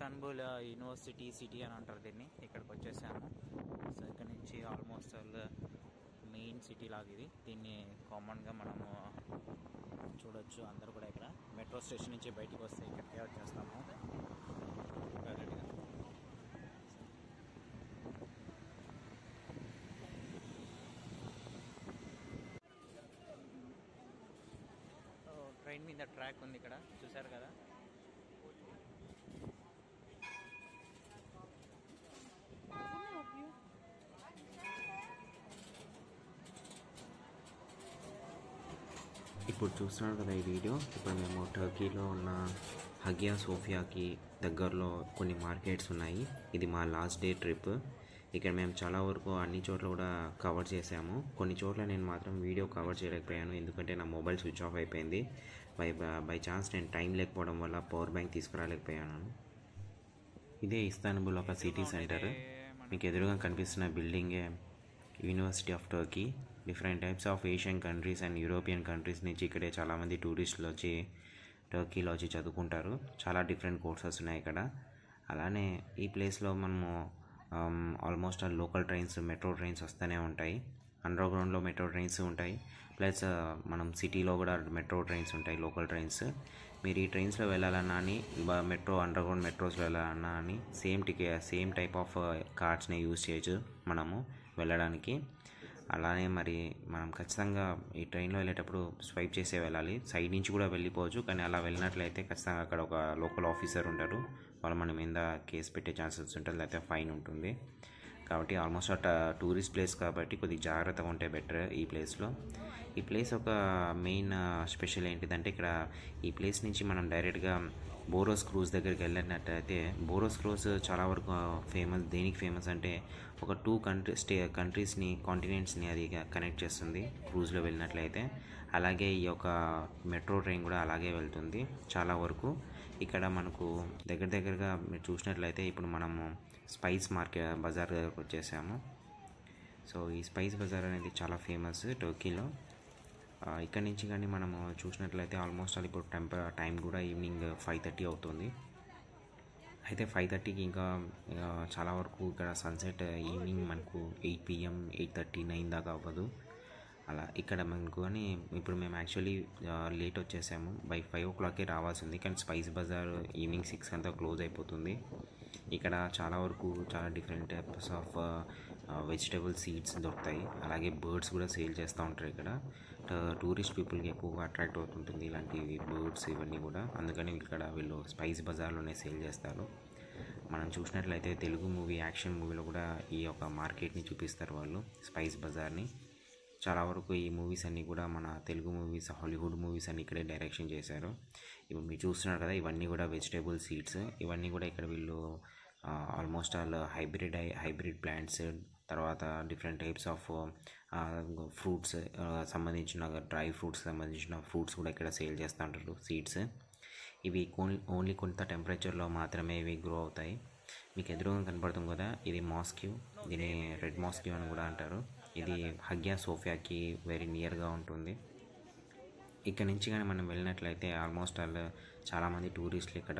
Istanbul university city అని అంటారు దీన్ని ఇక్కడికి వచ్చేసాము సో ఇక్కడ నుంచి ఆల్మోస్ట్ ఆల్ మెయిన్ సిటీ లాగా ఇది దీన్ని కామన్గా మనము చూడొచ్చు అందరూ కూడా ఇక్కడ మెట్రో స్టేషన్ నుంచి బయటికి వస్తే ఇక్కడికే వచ్చేస్తాము డైరెక్ట్గా ట్రైన్ మీద ట్రాక్ ఉంది ఇక్కడ చూసారు కదా ఇప్పుడు చూస్తున్నారు కదా ఈ వీడియో ఇప్పుడు మేము టర్కీలో ఉన్న హగియా సోఫియాకి దగ్గరలో కొన్ని మార్కెట్స్ ఉన్నాయి ఇది మా లాస్ట్ డే ట్రిప్ ఇక్కడ మేము చాలా వరకు అన్ని చోట్ల కూడా కవర్ చేసాము కొన్ని చోట్ల నేను మాత్రం వీడియో కవర్ చేయలేకపోయాను ఎందుకంటే నా మొబైల్ స్విచ్ ఆఫ్ అయిపోయింది బై బై ఛాన్స్ నేను టైం లేకపోవడం వల్ల పవర్ బ్యాంక్ తీసుకురాలేకపోయాను ఇదే ఇస్తాన్బుల్ ఒక సిటీ సెంటర్ మీకు ఎదురుగా కనిపిస్తున్న బిల్డింగే university of Turkey different types of Asian countries and European countries నుంచి ఇక్కడే చాలామంది టూరిస్టులు వచ్చి టర్కీలో వచ్చి చదువుకుంటారు చాలా డిఫరెంట్ కోర్సెస్ ఉన్నాయి ఇక్కడ అలానే ఈ ప్లేస్లో మనము almost all local trains metro trains వస్తూనే ఉంటాయి అండర్ గ్రౌండ్లో మెట్రో ట్రైన్స్ ఉంటాయి ప్లస్ మనం సిటీలో కూడా మెట్రో ట్రైన్స్ ఉంటాయి లోకల్ ట్రైన్స్ మీరు ఈ ట్రైన్స్లో వెళ్ళాలన్నా అని మెట్రో అండర్ గ్రౌండ్ మెట్రోస్లో వెళ్ళాలన్నా అని same ticket same type of కార్డ్స్ని యూజ్ చేయొచ్చు మనము వెళ్ళడానికి అలానే మరి మనం ఖచ్చితంగా ఈ ట్రైన్లో వెళ్ళేటప్పుడు స్వైప్ చేసే వెళ్ళాలి సైడ్ నుంచి కూడా వెళ్ళిపోవచ్చు కానీ అలా వెళ్ళినట్లయితే ఖచ్చితంగా అక్కడ ఒక లోకల్ ఆఫీసర్ ఉంటారు వాళ్ళు మన మీద కేసు పెట్టే ఛాన్సెస్ ఉంటుంది లేకపోతే ఫైన్ ఉంటుంది కాబట్టి ఆల్మోస్ట్ అట్ టూరిస్ట్ ప్లేస్ కాబట్టి కొద్దిగా జాగ్రత్తగా ఉంటే బెటర్ ఈ ప్లేస్లో ఈ ప్లేస్ ఒక మెయిన్ స్పెషల్ ఏంటిదంటే ఇక్కడ ఈ ప్లేస్ నుంచి మనం డైరెక్ట్గా బోరోస్ క్రూజ్ దగ్గరికి వెళ్ళినట్టయితే బోరోస్ క్రూజ్ చాలా వరకు ఫేమస్ దేనికి ఫేమస్ అంటే ఒక టూ కంట్రీ స్టే కంట్రీస్ని కాంటినెంట్స్ని అది కనెక్ట్ చేస్తుంది క్రూజ్లో వెళ్ళినట్లయితే అలాగే ఈ యొక్క మెట్రో ట్రైన్ కూడా అలాగే వెళ్తుంది చాలా వరకు ఇక్కడ మనకు దగ్గర దగ్గరగా మీరు చూసినట్లయితే ఇప్పుడు మనము స్పైస్ మార్కెట్ బజార్ దగ్గరకు వచ్చేసాము సో ఈ స్పైస్ బజార్ అనేది చాలా ఫేమస్ టర్కీలో ఇక్కడ నుంచి కానీ మనము చూసినట్లయితే ఆల్మోస్ట్ అది ఇప్పుడు టెంప టైం కూడా ఈవినింగ్ ఫైవ్ థర్టీ అవుతుంది అయితే ఫైవ్ థర్టీకి ఇంకా చాలా వరకు ఇక్కడ సన్సెట్ ఈవినింగ్ మనకు eight PM eight thirty nine దాకా అవ్వదు అలా ఇక్కడ మనకు కానీ ఇప్పుడు మేము యాక్చువల్లీ లేట్ వచ్చేసాము బై ఫైవ్ ఓ క్లాక్కే రావాల్సింది కానీ స్పైస్ బజార్ ఈవినింగ్ సిక్స్ అంతా క్లోజ్ అయిపోతుంది ఇక్కడ చాలా వరకు చాలా different types of vegetable seeds దొరుకుతాయి అలాగే బర్డ్స్ కూడా సేల్ చేస్తూ ఉంటారు ఇక్కడ టూరిస్ట్ పీపుల్కి ఎక్కువగా అట్రాక్ట్ అవుతుంటుంది ఇలాంటి బర్డ్స్ ఇవన్నీ కూడా అందుకని ఇక్కడ వీళ్ళు స్పైస్ బజార్లోనే సేల్ చేస్తారు మనం చూసినట్లయితే తెలుగు మూవీ యాక్షన్ మూవీలో కూడా ఈ యొక్క మార్కెట్ని చూపిస్తారు వాళ్ళు స్పైస్ బజార్ని చాలా వరకు ఈ మూవీస్ అన్నీ కూడా మన తెలుగు మూవీస్ హాలీవుడ్ మూవీస్ అన్ని ఇక్కడే డైరెక్షన్ చేశారు ఇప్పుడు మీరు చూస్తున్నారు కదా ఇవన్నీ కూడా వెజిటేబుల్ సీడ్స్ ఇవన్నీ కూడా ఇక్కడ వీళ్ళు almost all hybrid hybrid plants తర్వాత డిఫరెంట్ టైప్స్ ఆఫ్ ఫ్రూట్స్ సంబంధించిన డ్రై ఫ్రూట్స్ సంబంధించిన ఫ్రూట్స్ కూడా ఇక్కడ సేల్ చేస్తూ ఉంటారు సీడ్స్ ఇవి ఓన్లీ కొంత టెంపరేచర్లో మాత్రమే ఇవి గ్రో అవుతాయి మీకు ఎదురుగా కనపడుతుంది కదా ఇది మాస్క్యూ దీని రెడ్ మాస్క్యూ అని కూడా అంటారు ఇది హగ్యా సోఫియాకి వెరీ నియర్గా ఉంటుంది ఇక్కడ నుంచి కానీ మనం వెళ్ళినట్లయితే ఆల్మోస్ట్ ఆల్ చాలామంది టూరిస్టులు ఇక్కడ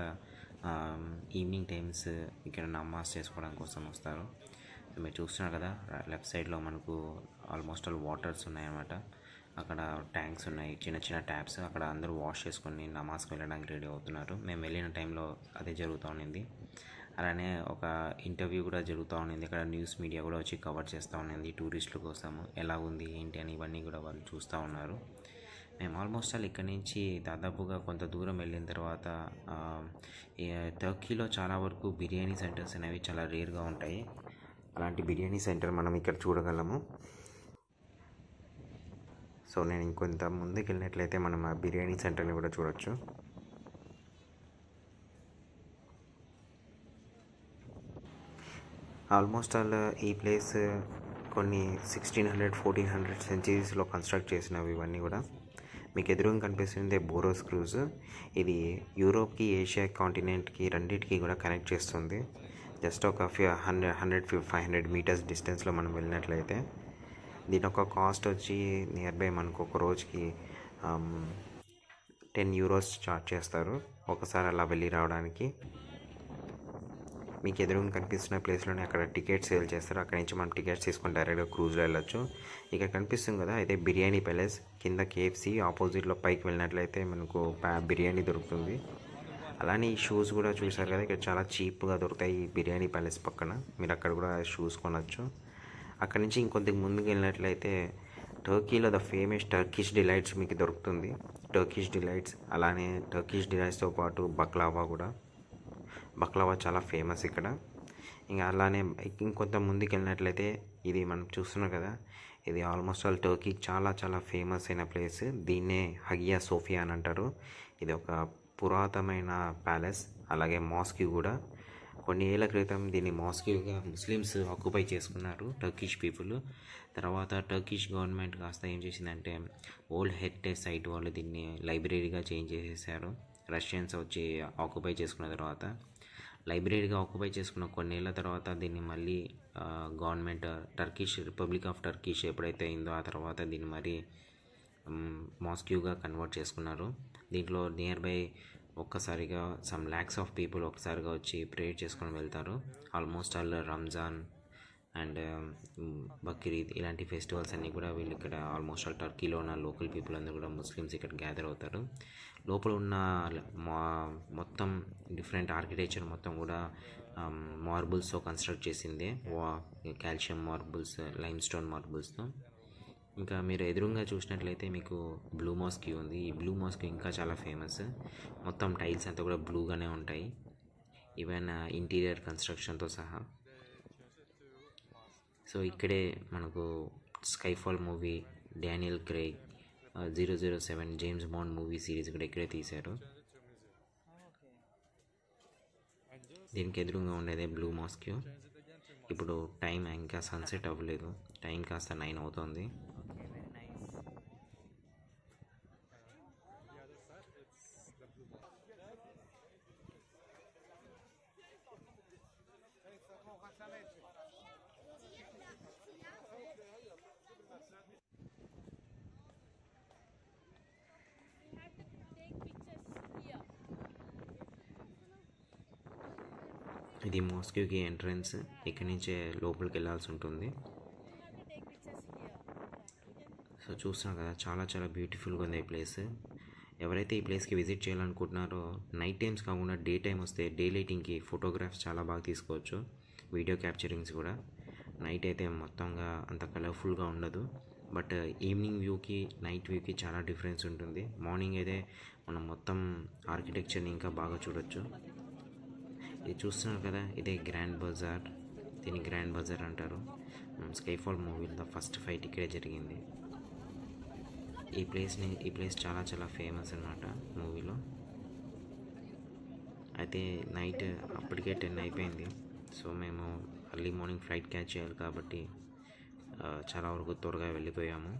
ఈవినింగ్ టైమ్స్ ఇక్కడ నమాజ్ చేసుకోవడం కోసం వస్తారు మీరు చూస్తున్నారు కదా లెఫ్ట్ సైడ్లో మనకు ఆల్మోస్ట్ ఆల్ వాటర్స్ ఉన్నాయన్నమాట అక్కడ ట్యాంక్స్ ఉన్నాయి చిన్న చిన్న ట్యాప్స్ అక్కడ అందరూ వాష్ చేసుకొని నమాజ్కి వెళ్ళడానికి రెడీ అవుతున్నారు మేము వెళ్ళిన టైంలో అదే జరుగుతూ ఉన్నింది అలానే ఒక ఇంటర్వ్యూ కూడా జరుగుతూ ఉన్నింది ఇక్కడ న్యూస్ మీడియా కూడా వచ్చి కవర్ చేస్తూ ఉన్నింది టూరిస్టుల కోసము ఎలా ఉంది ఏంటి అని ఇవన్నీ కూడా వాళ్ళు చూస్తూ ఉన్నారు మేము ఆల్మోస్ట్ ఆల్ ఇక్కడ నుంచి దాదాపుగా కొంత దూరం వెళ్ళిన తర్వాత టర్కీలో చాలా వరకు బిర్యానీ సెంటర్స్ అనేవి చాలా రేర్గా ఉంటాయి అలాంటి బిర్యానీ సెంటర్ మనం ఇక్కడ చూడగలము సో నేను ఇంకొంత ముందుకు వెళ్ళినట్లయితే మనం ఆ బిర్యానీ సెంటర్ని కూడా చూడొచ్చు ఆల్మోస్ట్ ఆల్ ఈ ప్లేస్ కొన్ని సిక్స్టీన్ హండ్రెడ్ ఫోర్టీన్ హండ్రెడ్ సెంచరీస్లో కన్స్ట్రక్ట్ చేసినవి ఇవన్నీ కూడా మీకు ఎదురుగా కనిపిస్తుంది బోరోస్ క్రూజ్ ఇది యూరోప్కి ఏషియా కాంటినెంట్కి రెండింటికి కూడా కనెక్ట్ చేస్తుంది జస్ట్ ఒక hundred hundred five hundred meters డిస్టెన్స్లో మనం వెళ్ళినట్లయితే దీని ఒక కాస్ట్ వచ్చి నియర్ బై మనకు ఒక రోజుకి టెన్ యూరోస్ చార్జ్ చేస్తారు ఒకసారి అలా వెళ్ళి రావడానికి మీకు ఎదురుగా కనిపిస్తున్న ప్లేస్లోనే అక్కడ టికెట్స్ సేల్ చేస్తారు అక్కడ నుంచి మనం టికెట్స్ తీసుకొని డైరెక్ట్గా క్రూజ్లో వెళ్ళొచ్చు ఇక్కడ కనిపిస్తుంది కదా అయితే బిర్యానీ ప్యాలెస్ కింద కేఎఫ్సి ఆపోజిట్లో పైకి వెళ్ళినట్లయితే మనకు పా- బిర్యానీ దొరుకుతుంది అలానే ఈ షూస్ కూడా చూసారు కదా ఇక్కడ చాలా చీప్గా దొరుకుతాయి ఈ బిర్యానీ ప్యాలెస్ పక్కన మీరు అక్కడ కూడా షూస్ కొనచ్చు అక్కడ నుంచి ఇంకొద్ది ముందుకు వెళ్ళినట్లయితే టర్కీలో ద ఫేమస్ టర్కిష్ డిలైట్స్ మీకు దొరుకుతుంది టర్కిష్ డిలైట్స్ అలానే టర్కిష్ డిలైట్స్తో పాటు బక్లావా కూడా బక్లావా చాలా ఫేమస్ ఇక్కడ ఇంకా అలానే ఇంకొంత ముందుకు వెళ్ళినట్లయితే ఇది మనం చూస్తున్నాం కదా ఇది ఆల్మోస్ట్ ఆల్ టర్కీ చాలా చాలా ఫేమస్ అయిన ప్లేస్ దీన్నే హగియా సోఫియా అని అంటారు ఇది ఒక పురాతనమైన ప్యాలెస్ అలాగే మాస్క్ కూడా కొన్ని ఏళ్ల క్రితం దీన్ని మాస్క్గా ముస్లిమ్స్ ఆక్యుపై చేసుకున్నారు టర్కిష్ పీపుల్ తర్వాత టర్కిష్ గవర్నమెంట్ కాస్త ఏం చేసిందంటే ఓల్డ్ హెరిటేజ్ సైట్ వాళ్ళు దీన్ని లైబ్రరీగా చేంజ్ చేసేసారు రష్యన్స్ వచ్చి ఆక్యుపై చేసుకున్న తర్వాత లైబ్రరీగా ఆక్యుపై చేసుకున్న కొన్నేళ్ల తర్వాత దీన్ని మళ్ళీ ఆ, government Turkish republic of Turkish ఎప్పుడైతే అయిందో ఆ తర్వాత దీన్ని మరి మాస్క్యూగా కన్వర్ట్ చేసుకున్నారు దీంట్లో నియర్ బై ఒక్కసారిగా సమ్ ల్యాక్స్ ఆఫ్ పీపుల్ ఒక్కసారిగా వచ్చి ప్రేయర్ చేసుకొని వెళ్తారు almost all Ramzan and Bakrid ఇలాంటి ఫెస్టివల్స్ అన్నీ కూడా వీళ్ళు ఇక్కడ ఆల్మోస్ట్ ఆల్ టర్కీలో ఉన్న లోకల్ పీపుల్ అందరూ కూడా ముస్లిమ్స్ ఇక్కడ గ్యాదర్ అవుతారు లోపల ఉన్న మా- మొత్తం డిఫరెంట్ ఆర్కిటెక్చర్ మొత్తం కూడా మార్బుల్స్తో కన్స్ట్రక్ట్ చేసిందే కాల్షియం మార్బుల్స్ లైమ్ స్టోన్ మార్బుల్స్తో ఇంకా మీరు ఎదురుగా చూసినట్లయితే మీకు బ్లూ మాస్క్ ఉంది ఈ బ్లూ మాస్క్ ఇంకా చాలా ఫేమస్ మొత్తం టైల్స్ అంతా కూడా బ్లూగానే ఉంటాయి ఈవెన్ ఇంటీరియర్ కన్స్ట్రక్షన్తో సహా సో ఇక్కడే మనకు Skyfall movie Daniel Craig zero zero seven James Bond movie series కూడా ఇక్కడే తీశారు దీనికి ఎదురుగా ఉండేదే బ్లూ మాస్క్యూ ఇప్పుడు టైం ఇంకా సన్సెట్ అవ్వలేదు టైం కాస్త నైన్ అవుతుంది okay very nice We have to take pictures here. ఇది మాస్క్యూకి ఎంట్రన్స్ ఇక్కడి నుంచే లోపలికి వెళ్ళాల్సి ఉంటుంది We have to take pictures here. So చూస్తున్నాం కదా చాలా చాలా బ్యూటిఫుల్గా ఉంది ఈ ప్లేస్ ఎవరైతే ఈ ప్లేస్కి విజిట్ చేయాలనుకుంటున్నారో నైట్ టైమ్స్ కాకుండా డే టైం వస్తే డే లైటింగ్కి ఫోటోగ్రాఫ్స్ చాలా బాగా తీసుకోవచ్చు వీడియో క్యాప్చరింగ్స్ కూడా నైట్ అయితే మొత్తంగా అంత కలర్ఫుల్గా ఉండదు బట్ ఈవినింగ్ వ్యూకి నైట్ వ్యూకి చాలా డిఫరెన్స్ ఉంటుంది మార్నింగ్ అయితే మనం మొత్తం ఆర్కిటెక్చర్ని ఇంకా బాగా చూడొచ్చు ఇది చూస్తున్నారు కదా ఇదే గ్రాండ్ బజార్ దీన్ని గ్రాండ్ బజార్ అంటారు స్కైఫాల్ మూవీలో ఫస్ట్ ఫైట్ ఇక్కడే జరిగింది ఈ ప్లేస్ని ఈ ప్లేస్ చాలా చాలా ఫేమస్ అనమాట మూవీలో అయితే నైట్ అప్పటికే టెన్ అయిపోయింది సో మేము అర్లీ మార్నింగ్ ఫ్లైట్ క్యాచ్ చేయాలి కాబట్టి ఆ, చాలా వరకు త్వరగా వెళ్ళిపోయాము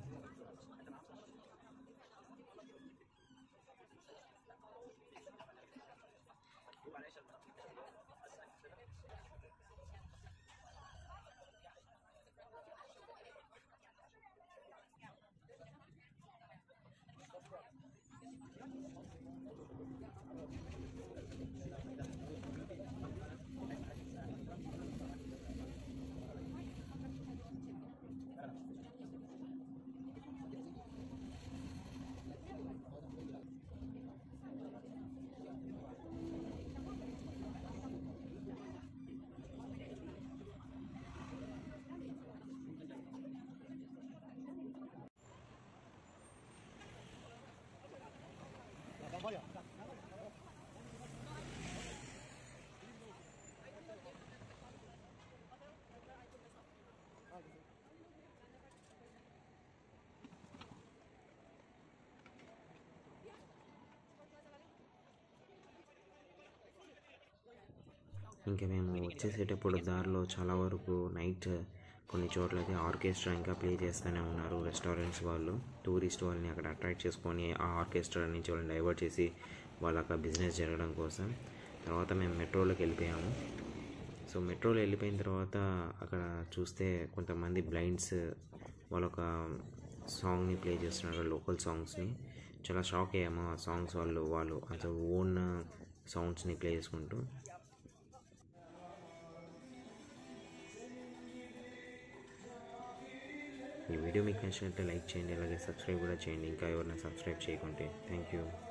ఇంకా మేము వచ్చేసేటప్పుడు దారిలో చాలా వరకు నైట్ కొన్ని చోట్ల అయితే ఆర్కెస్ట్రా ఇంకా ప్లే చేస్తూనే ఉన్నారు రెస్టారెంట్స్ వాళ్ళు టూరిస్ట్ వాళ్ళని అక్కడ అట్రాక్ట్ చేసుకొని ఆ ఆర్కెస్ట్రా నుంచి వాళ్ళని డైవర్ట్ చేసి వాళ్ళ అక్కడ బిజినెస్ జరగడం కోసం తర్వాత మేము మెట్రోలోకి వెళ్ళిపోయాము సో మెట్రోలో వెళ్ళిపోయిన తర్వాత అక్కడ చూస్తే కొంతమంది బ్లైండ్స్ వాళ్ళొక సాంగ్ని ప్లే చేస్తున్నారు లోకల్ సాంగ్స్ని చాలా షాక్ అయ్యాము ఆ సాంగ్స్ వాళ్ళు వాళ్ళు అసలు ఓన్ సౌండ్స్ని ప్లే చేసుకుంటూ ఈ వీడియో మీకు నచ్చినట్లయితే లైక్ చేయండి అలాగే సబ్స్క్రైబ్ కూడా చేయండి ఇంకా ఎవరైనా సబ్స్క్రైబ్ చేయకుంటే థ్యాంక్ యూ